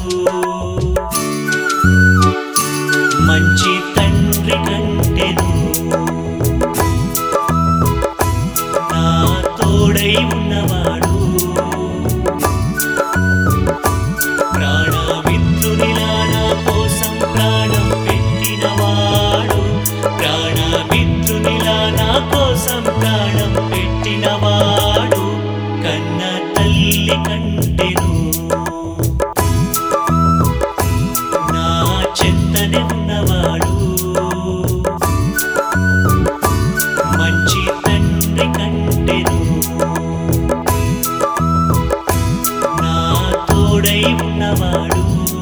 మంచి తండ్రి కంటెను నా తోడై ఉన్నవాడు ప్రాణమిత్రునిలా నా కోసం ప్రాణం పెట్టినవాడు ప్రాణమిత్రునిలా నా కోసం ప్రాణం పెట్టినవాడు కన్న తల్లి కంటెను నా చెంతనే ఉన్నవాడు మంచి తండ్రి కంటెను నా తోడై ఉన్నవాడు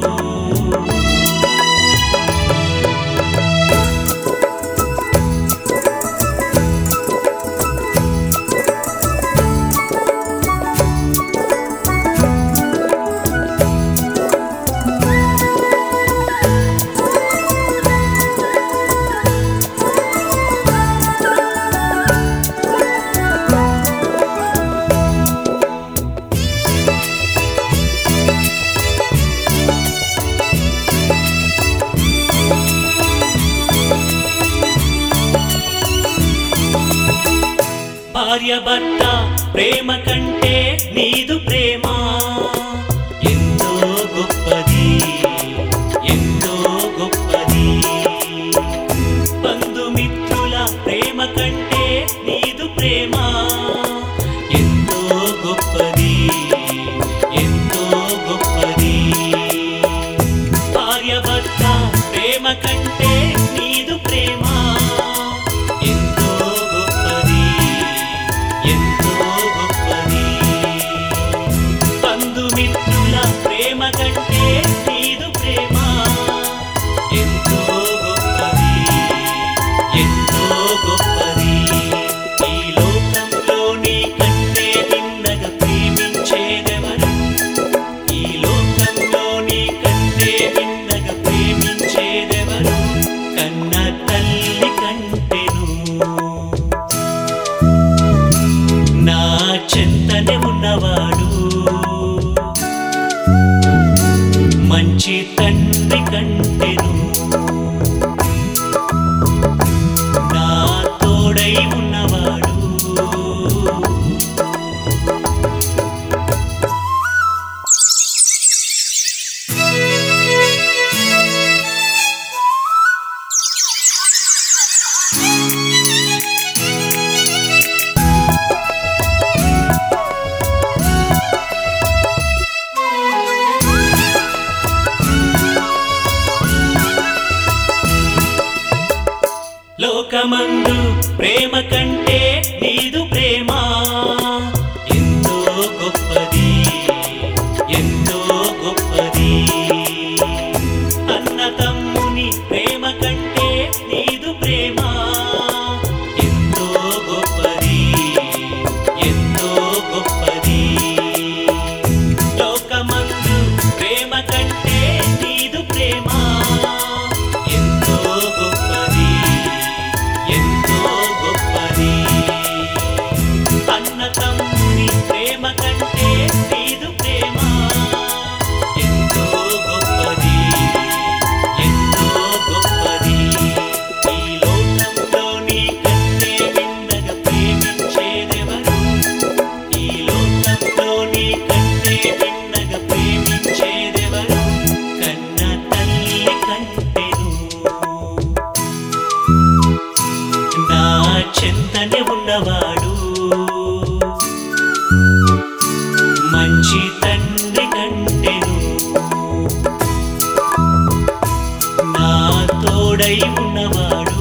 భార్య భర్త ప్రేమ కంటే నీదు ప్రేమ ఎంతో గొప్పది ఎంతో గొప్పది బంధుమిత్రుల ప్రేమ కంటే నీదు ప్రేమ ఎంతో గొప్పది ఎంతో గొప్పది భార్య భర్త ప్రేమ కంటే నీదు ప్రేమ ఎంతో గొప్పది ఎంతో గొప్పది బంధుమిత్రుల ప్రేమ కంటే నీదు ప్రేమ ఎంతో గొప్పది ఎంతో గొప్పది ఈ లోకంలో నీ కంటే భిన్నగా ప్రేమించేదెవరు ఈ లోకంలో నీ కంటే భిన్నగా ప్రేమించేదెవరు కన్న తల్లి కంటెను నా చెంతనే ఉన్నవాడు మంచి తండ్రి కంటెను నా తోడై ఉన్నవాడు లోకమందు ప్రేమ కంటే నీదు ప్రేమ ఎంతో గొప్పది ఎంతో గొప్పది అన్న తమ్ముని ప్రేమ కంటే నీదు ప్రేమ ఎంతో గొప్పది ఎంతో గొప్పది లోకమందు ప్రేమ కంటే నీదు ప్రేమ ఎంతో గొప్పది ఎంతో గొప్పది అన్న తమ్ముని ప్రేమ కంటే నీదు ప్రేమ ఎంతో గొప్పది ఎంతో గొప్పది ఈ లోకంలో నీ కంటే భిన్నగా ప్రేమించేదెవరు ఈ లోకంలో నీ కంటే భిన్నగా ప్రేమించేదెవరు కన్న తల్లి కంటెను నా చెంతనే ఉన్నవాడు మంచి తండ్రి కంటెను నా తోడై ఉన్నవాడు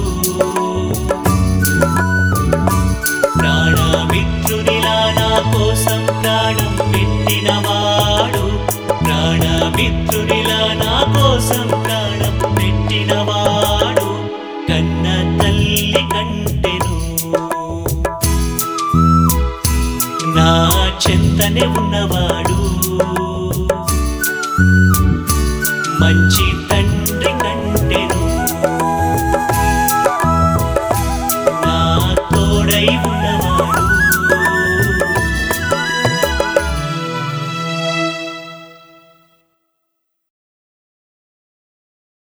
ప్రాణమిత్రునిలా నా కోసం ప్రాణం పెట్టినవాడు ప్రాణమిత్రునిలా నా కోసం ప్రాణం పెట్టినవాడు కన్న తల్లి కంటెను నా చెంతనే ఉన్నవాడు మంచి